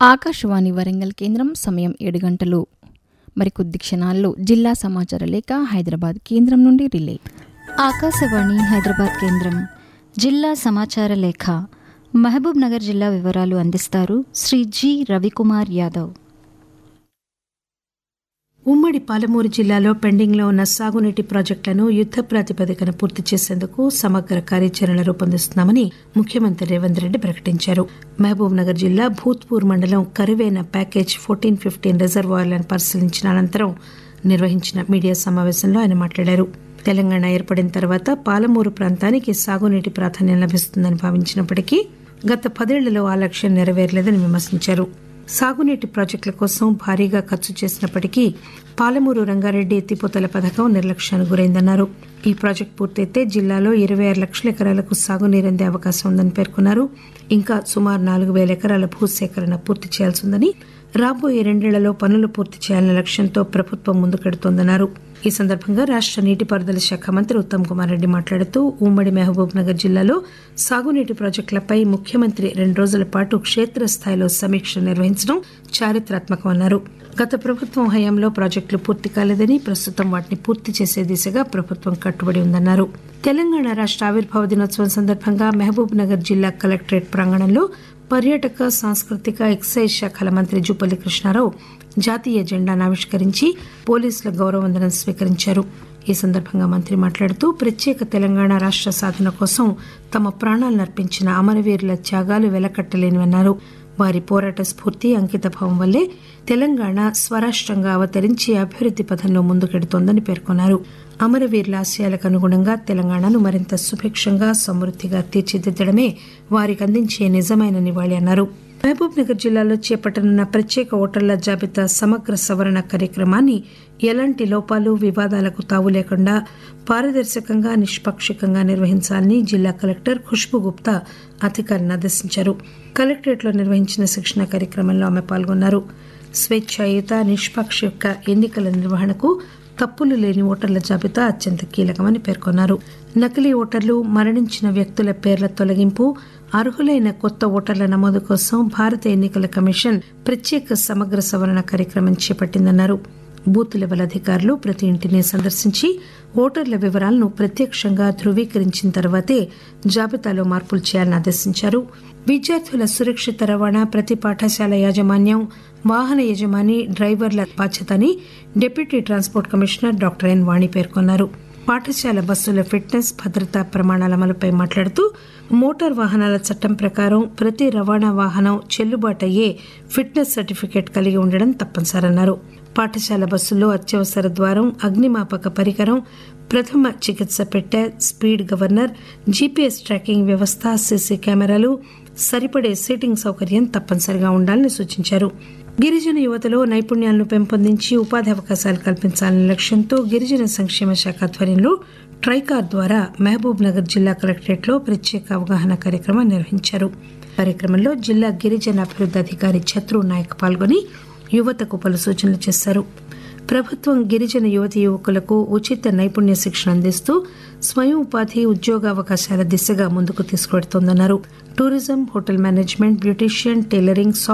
ఆకాశవాణి వరంగల్ కేంద్రం సమయం ఏడు గంటలు మరికొద్ది క్షణాల్లో జిల్లా సమాచార లేఖ హైదరాబాద్ కేంద్రం నుండి రిలే ఆకాశవాణి హైదరాబాద్ కేంద్రం జిల్లా సమాచార లేఖ మహబూబ్ నగర్ జిల్లా వివరాలు అందిస్తారు శ్రీ జి రవికుమార్ యాదవ్ ఉమ్మడి పాలమూరు జిల్లాలో పెండింగ్లో ఉన్న సాగునీటి ప్రాజెక్టులను యుద్ద ప్రాతిపదికన పూర్తి చేసేందుకు సమగ్ర కార్యాచరణ రూపొందిస్తున్నామని ముఖ్యమంత్రి రేవంత్ రెడ్డి ప్రకటించారు మహబూబ్ నగర్ జిల్లా భూత్పూర్ మండలం కరువైన ప్యాకేజ్ ఫోర్టీన్ ఫిఫ్టీన్ రిజర్వాయర్లను పరిశీలించిన అనంతరం నిర్వహించిన మీడియా సమావేశంలో ఆయన మాట్లాడారు తెలంగాణ ఏర్పడిన తర్వాత పాలమూరు ప్రాంతానికి సాగునీటి ప్రాధాన్యం లభిస్తుందని భావించినప్పటికీ గత పదేళ్లలో ఆ లక్ష్యం నెరవేరలేదని విమర్శించారు సాగునీటి ప్రాజెక్టుల కోసం భారీగా ఖర్చు చేసినప్పటికీ పాలమూరు రంగారెడ్డి ఎత్తిపోతల పథకం నిర్లక్ష్యానికి గురైందన్నారు ఈ ప్రాజెక్టు పూర్తయితే జిల్లాలో ఇరవై ఆరు లక్షల ఎకరాలకు సాగునీరు అందే అవకాశం ఉందని పేర్కొన్నారు ఇంకా సుమారు నాలుగు వేల ఎకరాల భూసేకరణ పూర్తి చేయాల్సి ఉందని రాబోయే రెండేళ్లలో పనులు పూర్తి చేయాలనే లక్ష్యంతో ప్రభుత్వం ముందుకెడుతోందన్నారు ఈ సందర్భంగా రాష్ట నీటిపారుదల శాఖ మంత్రి ఉత్తమ్ కుమార్ రెడ్డి మాట్లాడుతూ ఉమ్మడి మహబూబ్ నగర్ జిల్లాలో సాగునీటి ప్రాజెక్టులపై ముఖ్యమంత్రి రెండు రోజుల పాటు క్షేత్రస్థాయిలో సమీక్ష నిర్వహించడం చారిత్రాత్మకమన్నారు గత ప్రభుత్వం హయాంలో ప్రాజెక్టులు పూర్తి కాలేదని ప్రస్తుతం వాటిని పూర్తి చేసే దిశగా ప్రభుత్వం కట్టుబడి ఉందన్నారు తెలంగాణ రాష్ట ఆవిర్భావ దినోత్సవం సందర్భంగా మహబూబ్ నగర్ జిల్లా కలెక్టరేట్ ప్రాంగణంలో పర్యాటక సాంస్కృతిక ఎక్సైజ్ శాఖల మంత్రి జూపల్లి కృష్ణారావు జాతీయ జెండాను ఆవిష్కరించి పోలీసుల గౌరవవందనం స్వీకరించారు ఈ సందర్భంగా మంత్రి మాట్లాడుతూ ప్రత్యేక తెలంగాణ రాష్ట సాధన కోసం తమ ప్రాణాలను అర్పించిన అమరవీరుల త్యాగాలు వెలకట్టలేనివన్నారు వారి పోరాట స్ఫూర్తి అంకితభావం వల్లే తెలంగాణ స్వరాష్ట్రంగా అవతరించి అభివృద్ది పథంలో ముందుకెడుతోందని పేర్కొన్నారు అమరవీరుల ఆశయాలకు అనుగుణంగా తెలంగాణను మరింత సుభిక్షంగా సమృద్దిగా తీర్చిదిద్దడమే వారికి అందించే నిజమైన నివాళి అన్నారు మహబూబ్ నగర్ జిల్లాలో చేపట్టనున్న ప్రత్యేక ఓటర్ల జాబితా సమగ్ర సవరణ కార్యక్రమాన్ని ఎలాంటి లోపాలు వివాదాలకు తావు లేకుండా పారదర్శకంగా నిష్పాక్షికంగా నిర్వహించాలని జిల్లా కలెక్టర్ ఖుష్బు గుప్తా అధికారులను ఆదేశించారు కలెక్టరేట్లో నిర్వహించిన శిక్షణ కార్యక్రమంలో ఆమె పాల్గొన్నారు స్వేచ్ఛాయుత నిష్పాక్షిక ఎన్నికల నిర్వహణకు తప్పులు లేని ఓటర్ల జాబితా అత్యంత కీలకమని పేర్కొన్నారు నకిలీ ఓటర్లు మరణించిన వ్యక్తుల పేర్ల తొలగింపు అర్హులైన కొత్త ఓటర్ల నమోదు కోసం భారత ఎన్నికల కమిషన్ ప్రత్యేక సమగ్ర సవరణ కార్యక్రమం చేపట్టిందన్నారు బూత్ లెవెల్ అధికారులు ప్రతి ఇంటిని సందర్శించి ఓటర్ల వివరాలను ప్రత్యక్షంగా ధృవీకరించిన తర్వాతే జాబితాలో మార్పులు చేయాలని ఆదేశించారు విద్యార్థుల సురక్షిత రవాణా ప్రతి పాఠశాల యాజమాన్యం వాహన యజమాని డ్రైవర్ల బాధ్యత అని deputy transport commissioner doctor N Vani పేర్కొన్నారు పాఠశాల బస్సుల ఫిట్నెస్ భద్రతా ప్రమాణాల అమలుపై మాట్లాడుతూ మోటార్ వాహనాల చట్టం ప్రకారం ప్రతి రవాణా వాహనం చెల్లుబాటు అయ్యే ఫిట్నెస్ సర్టిఫికేట్ కలిగి ఉండడం తప్పనిసరన్నారు పాఠశాల బస్సుల్లో అత్యవసర ద్వారం అగ్నిమాపక పరికరం ప్రథమ చికిత్స పెట్టె స్పీడ్ గవర్నర్ జీపీఎస్ ట్రాకింగ్ వ్యవస్థ సీసీ కెమెరాలు సరిపడే సీటింగ్ సౌకర్యం తప్పనిసరిగా ఉండాలని సూచించారు గిరిజన యువతలో నైపుణ్యాలను పెంపొందించి ఉపాధి అవకాశాలు కల్పించాలనే లక్ష్యంతో గిరిజన సంక్షేమ శాఖ ఆధ్వర్యంలో ట్రైకార్ ద్వారా మహబూబ్ నగర్ జిల్లా కలెక్టరేట్లో ప్రత్యేక అవగాహన కార్యక్రమం నిర్వహించారు కార్యక్రమంలో జిల్లా గిరిజన అభివృద్ధి అధికారి ఛత్రు నాయక్ పాల్గొని యువతకు పలు సూచనలు చేశారు ప్రభుత్వం గిరిజన యువతి యువకులకు ఉచిత నైపుణ్య శిక్షణ అందిస్తూ స్వయం ఉపాధి ఉద్యోగావకాశాల దిశగా ముందుకు తీసుకువెడుతోందన్నారు tourism hotel management beautician tailoring